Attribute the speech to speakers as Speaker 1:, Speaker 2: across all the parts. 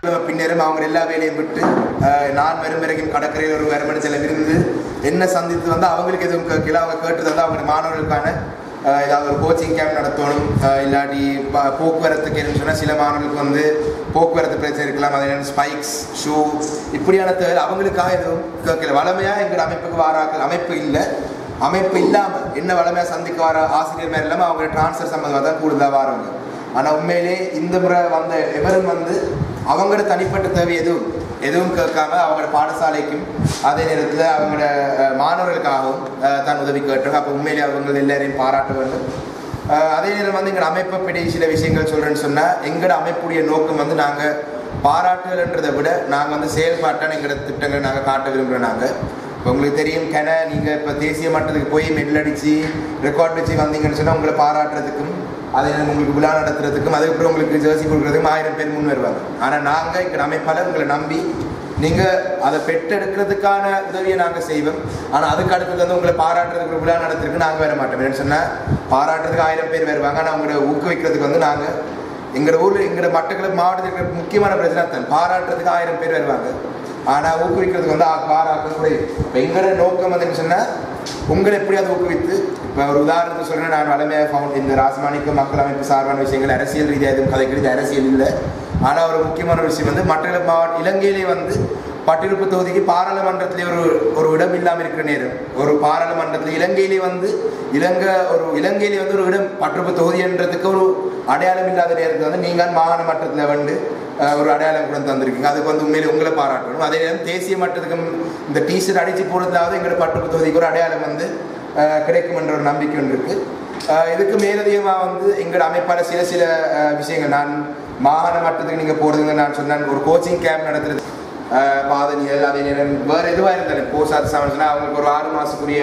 Speaker 1: பின்னரும் அவங்க எல்லா வேலையும் விட்டு அஹ், நான் வரும் வரைக்கும் கடற்கரையில் ஒரு வரமடிச்சல இருந்து என்ன சந்தித்து வந்து அவங்களுக்கு எதுவும் கேட்கல அவங்க கேட்டது வந்து அவங்க மாணவர்களுக்கான அஹ், ஏதாவது ஒரு கோச்சிங் கேம்ப் நடத்தணும் அஹ், இல்லாட்டி ப- போக்குவரத்துக்கு என்னன்னு சொன்னால் சில மாணவர்களுக்கு வந்து போக்குவரத்து பிரச்சனை இருக்கலாம் அது என்னென்ன ஸ்பைக்ஸ் ஷூ இப்படியான தேவை அவங்களுக்காக எதுவும் கேட்கல வளமையாக எங்கள் அமைப்புக்கு வாராக்கள் அமைப்பு இல்லை அமைப்பு இல்லாமல் என்ன வளமையாக சந்திக்க வர ஆசிரியர் மாதிரி இல்லாமல் அவங்க டிரான்ஸ்ஃபர் சம்மந்தமாக தான் கூடுதலாக வாரவங்க ஆனால் உண்மையிலே இந்த முறை வந்த எவரும் வந்து அவங்களோட தனிப்பட்ட தேவை எதுவும் எதுவும் கேட்காம அவங்களோட பாடசாலைக்கும் அதே நேரத்தில் அவங்களோட அஹ், மாணவர்களுக்காகவும் அஹ், தான் உதவி கேட்டோம் அப்போ உண்மையிலே அவங்க எல்லாரையும் பாராட்ட வேண்டும் அஹ், அதே நேரம் வந்து எங்களோட அமைப்பை பற்றி சில விஷயங்கள் சொல்கிறேன்னு சொன்னால் எங்களோட அமைப்புடைய நோக்கம் வந்து நாங்கள் பாராட்டுதல்ன்றதை விட நாங்கள் வந்து செயல்பாட்டான எங்களோட திட்டங்களை நாங்கள் காட்ட விரும்புகிறோம் நாங்கள் இப்போ உங்களுக்கு தெரியும் கென நீங்கள் இப்போ தேசிய மட்டத்துக்கு போய் மெடல் அடித்து ரெக்கார்ட் வச்சு வந்தீங்கன்னு சொன்னால் உங்களை பாராட்டுறதுக்கும் அதே நேரம் உங்களுக்கு விழா நடத்துறதுக்கும் அதுக்கப்புறம் உங்களுக்கு ஜெர்சி கொடுக்குறதுக்கும் ஆயிரம் பேர் முன் வருவாங்க ஆனால் நாங்கள் எங்கள் அமைப்பாளர் உங்களை நம்பி நீங்கள் அதை பெற்றெடுக்கிறதுக்கான உதவியை நாங்கள் செய்வோம் ஆனால் அதுக்கு அடுத்தது வந்து உங்களை பாராட்டுறதுக்கு ஒரு விழா நடத்துறதுக்கு நாங்கள் வர மாட்டோம் என்னன்னு சொன்னால் பாராட்டுறதுக்கு ஆயிரம் பேர் வருவாங்க ஆனால் உங்களை ஊக்குவிக்கிறதுக்கு வந்து நாங்கள் எங்கள் ஊரில் எங்கள் மட்டக்களப்பு மாவட்டத்தில் இருக்கிற முக்கியமான பிரச்சனை தான் பாராட்டுறதுக்கு ஆயிரம் பேர் வருவாங்க ஆனால் ஊக்குவிக்கிறதுக்கு வந்து ஆ- பாராட்டு குறையும் இப்போ எங்களோட நோக்கம் வந்து என்ன சொன்னால் உங்களை எப்படியாவது ஊக்குவித்து இப்போ ஒரு உதாரணத்துக்கு சொல்கிறேன் நான் வளமையாக ஃபவுண்ட் இந்த ராசமானிக்க மக்கள் அமைப்பு சார்பான விஷயங்கள் அரசியல் ரீதியாக எதுவும் கதைக்கிறது அரசியல் இல்லை ஆனால் ஒரு முக்கியமான ஒரு விஷயம் வந்து மட்டக்களப்பு மாவட்டம் இலங்கையிலே வந்து பட்டிருப்பு தொகுதிக்கு பாராளுமன்றத்திலே ஒரு ஒரு இடம் இல்லாமல் இருக்கிற நேரம் ஒரு பாராளுமன்றத்தில் இலங்கையிலே வந்து இலங்கை ஒரு இலங்கையிலே வந்து ஒரு இடம் பட்டிருப்பு தொகுதின்றதுக்கு ஒரு அடையாளம் இல்லாத நேரத்தில் வந்து நீங்கள் மாகாண மட்டத்தில் வந்து அஹ், ஒரு அடையாளம் கூட தந்திருக்கீங்க அதுக்கு வந்து உண்மையிலே உங்களை பாராட்டணும் அதே நேரம் தேசிய மட்டத்துக்கு இந்த டிஷர்ட் அடித்து போடுறதாவது எங்களோட பட்டிருப்பு தொகுதிக்கு ஒரு அடையாளம் வந்து அஹ், கிடைக்கும் என்ற ஒரு நம்பிக்கை ஒன்று இருக்கு அஹ், இதுக்கு மேலதிகமாக வந்து எங்களோட அமைப்பான சில சில அஹ், விஷயங்கள் நான் மாகாண மட்டத்துக்கு நீங்கள் போகிறதுங்க நான் சொன்னேன் ஒரு கோச்சிங் கேம்ப் நடத்துறது ஆஹ் பாதனியல் அதே நேரம் வேறு எதுவாக இருந்தாலும் போசாத் சமைச்சுனா அவங்களுக்கு ஒரு ஆறு மாதத்துக்குரிய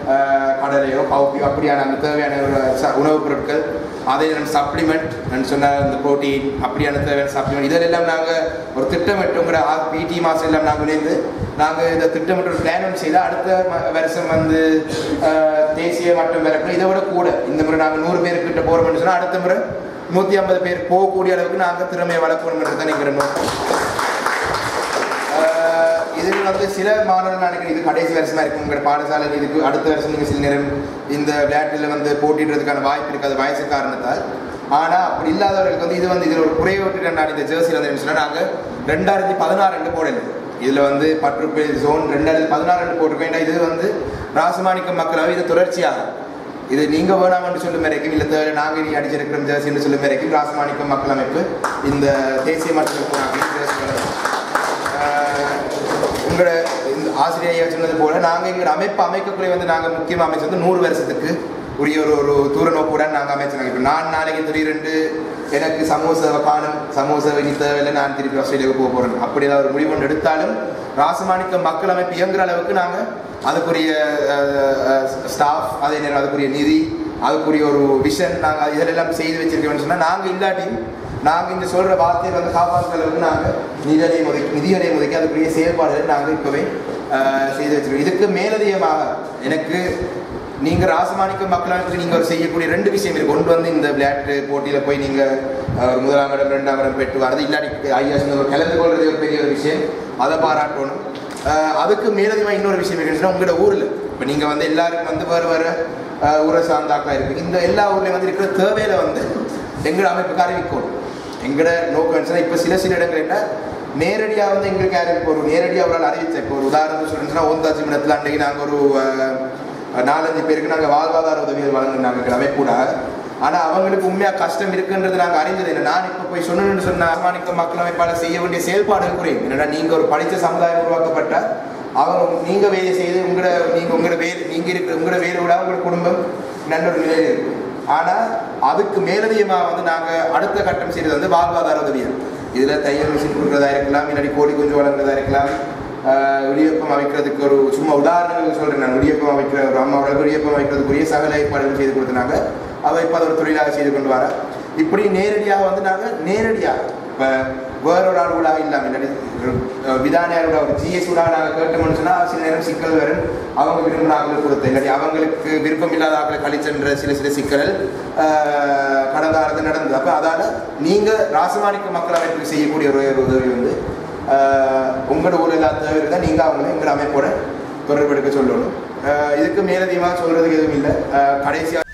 Speaker 1: கடலையோ கவுப்பியோ அப்படியான அந்த தேவையான ஒரு ச- உணவுப் பொருட்கள் அதே நேரம் சப்ளிமெண்ட் நான் சொன்ன இந்த ப்ரோட்டீன் அப்படியான தேவையான சப்ளிமெண்ட் இதெல்லாம் நாங்கள் ஒரு திட்டமிட்டு உங்களோட பிடி மாதம் எல்லாம் நாங்கள் இணைந்து நாங்கள் இந்த திட்டமிட்டு ஒரு பிளான் ஒன்று செய்தால் அடுத்த ம- வருஷம் வந்து ஆஹ் தேசிய மட்டம் விளக்கணும் இதை விட கூட இந்த முறை நாங்கள் நூறு பேருக்கிட்ட போகிறோம்னு சொன்னால் அடுத்த முறை நூற்றி ஐம்பது பேர் போகக்கூடிய அளவுக்கு நாங்கள் திறமையை வளர்க்கணுன்றது தான் எங்கிற நோக்கம் ஆஹ் இதில் வந்து சில மாணவர்கள் நினைக்கிறேன் இது கடைசி வருஷமா இருக்கும் உங்கள் பாடசாலை இதுக்கு அடுத்த வருஷம் நீங்கள் சில நேரம் இந்த விளையாட்டில் வந்து போட்டிடுறதுக்கான வாய்ப்பு இருக்காது வயசு காரணத்தால் ஆனால் அப்படி இல்லாதவர்களுக்கு வந்து இது வந்து இதில் ஒரு குறைவோட்டு நான் இந்த ஜெர்சியில் வந்து என்ன சொன்னால் நாங்கள் ரெண்டாயிரத்தி பதினாறு ரெண்டு போடல இதில் வந்து பற்றுப்பு ஜோன் ரெண்டாயிரத்தி பதினாறு ரெண்டு போட்டிருக்கோம் ஏன்னா இது வந்து ராசமாணிக்கம் மக்களாக இது தொடர்ச்சியாகும் இது நீங்க வேணாம்னு சொல்லும் வரைக்கும் இல்ல தேவை நாங்க நீ அடிச்சிருக்கிறோம் ஜெர்சின்னு சொல்லும் வரைக்கும் ராசமாணிக்கம் மக்கள் அமைப்பு இந்த தேசிய மக்கள் உங்களோட இந்த ஆசிரியர் சொன்னது போல நாங்கள் எங்களோட அமைப்பு அமைக்கக்குள்ளே வந்து நாங்கள் முக்கியமாக அமைச்சது வந்து நூறு வருஷத்துக்கு உரிய ஒரு ஒரு தூர நோக்குடன் நாங்கள் அமைச்சாங்க இப்போ நான் நாளைக்கு திடீரென்று எனக்கு சமூக சேவை காணும் சமூக சேவைக்கு தேவையில்லை நான் திருப்பி ஆஸ்திரேலியாவுக்கு போக போகிறேன் அப்படி ஏதாவது ஒரு முடிவு ஒன்று எடுத்தாலும் ராசமாணிக்க மக்கள் அமைப்பு இயங்குற அளவுக்கு நாங்கள் அதுக்குரிய ஸ்டாஃப் அதே நேரம் அதுக்குரிய நிதி அதுக்குரிய ஒரு விஷன் நாங்கள் இதெல்லாம் செய்து வச்சிருக்கோம்னு சொன்னால் நாங்கள் இல்லாட்டியும் நாங்கள் இந்த சொல்கிற வார்த்தையை வந்து காப்பாற்றுற அளவுக்கு நாங்கள் நிதியடை ஒதுக்கி நிதியடை ஒதுக்கி அதுக்குரிய செயல்பாடுகள் நாங்கள் இப்போவே ஆஹ், செய்து வச்சிருக்கோம் இதுக்கு மேலதிகமாக எனக்கு நீங்கள் ராசமாணிக்க மக்களுக்கு நீங்கள் ஒரு செய்யக்கூடிய ரெண்டு விஷயம் இருக்கு ஒன்று வந்து இந்த விளையாட்டு போட்டியில் போய் நீங்கள் ஒரு முதலாம் இடம் ரெண்டாம் இடம் பெற்று வரது இல்லாட்டி ஐயா சொன்ன ஒரு கலந்து கொள்றது ஒரு பெரிய ஒரு விஷயம் அதை பாராட்டணும் ஆஹ், அதுக்கு மேலதிகமாக இன்னொரு விஷயம் இருக்குன்னு உங்களோட ஊரில் இப்போ நீங்கள் வந்து எல்லாருக்கும் வந்து வேறு வேறு ஆஹ், ஊரை சார்ந்தாக்கா இருக்கு இந்த எல்லா ஊர்லேயும் வந்து இருக்கிற தேவையில வந்து எங்களோட அமைப்புக்கு அறிவிக்கணும் எங்களோட நோக்கம் இப்போ சில சில இடங்கள் என்ன நேரடியாக வந்து எங்களுக்கு யாரும் இப்போ ஒரு நேரடியாக அவரால் அறிவிச்சேன் இப்போ ஒரு உதாரணத்துக்கு சொல்லுச்சுன்னா ஓந்தாச்சி மடத்தில் அன்றைக்கு நாங்கள் ஒரு அஹ், நாலஞ்சு பேருக்கு நாங்கள் வாழ்வாதார உதவிகள் வழங்கினாங்க எங்கள் அமைப்பூட ஆனால் அவங்களுக்கு உண்மையாக கஷ்டம் இருக்குன்றது நாங்கள் அறிஞ்சது இல்லை நான் இப்போ போய் சொன்னேன்னு சொன்ன அர்மானிக்க மக்கள் அமைப்பால் செய்ய வேண்டிய செயல்பாடுகள் குறையும் என்னடா நீங்கள் ஒரு படித்த சமுதாயம் உருவாக்கப்பட்ட அவங்க நீங்கள் வேலை செய்து உங்களோட நீங்கள் உங்களோட வேலை நீங்கள் இருக்கிற உங்களோட வேலை விட உங்களோட குடும்பம் நல்ல ஒரு நிலையில் இருக்கும் ஆனால் அதுக்கு மேலதிகமாக வந்து நாங்கள் அடுத்த கட்டம் செய்கிறது வந்து வாழ்வாதார உதவிகள் இதில் தையல் மிஷின் கொடுக்குறதா இருக்கலாம் இல்லாட்டி கோழி குஞ்சு வளர்க்குறதா இருக்கலாம் ஆஹ் இடியப்பம் அமைக்கிறதுக்கு ஒரு சும்மா உதாரணங்களுக்கு சொல்கிறேன் நான் இடியப்பம் அமைக்கிற ஒரு அம்மாவோட இடியப்பம் அமைக்கிறதுக்குரிய சகல ஏற்பாடுகள் செய்து கொடுத்தாங்க அவள் இப்போ அதை ஒரு தொழிலாக செய்து கொண்டு வர இப்படி நேரடியாக வந்து நாங்கள் நேரடியாக இப்போ வேற ஒரு ஆள் கூட இல்லாமல் இல்லாட்டி அஹ், விதானியாரோட ஒரு ஜிஎஸ் கூட நாங்கள் கேட்டோம்னு சொன்னால் சில நேரம் சிக்கல் வரும் அவங்க விரும்பின ஆக்களை கொடுத்த இல்லாட்டி அவங்களுக்கு விருப்பம் இல்லாத ஆக்களை கழிச்சென்ற சில சில சிக்கல்கள் அஹ், கடந்த காலத்தில் நடந்தது அப்போ அதால் நீங்கள் ராசமாணிக்க மக்கள் அமைப்புக்கு செய்யக்கூடிய ஒரு ஒரு உதவி வந்து அஹ், உங்களோட ஊரில் இல்லாத தேவை தான் நீங்கள் அவங்களை எங்கள் அமைப்போட தொடர்பு எடுக்க சொல்லணும் அஹ், இதுக்கு மேலதிகமாக சொல்கிறதுக்கு எதுவும் இல்லை கடைசியாக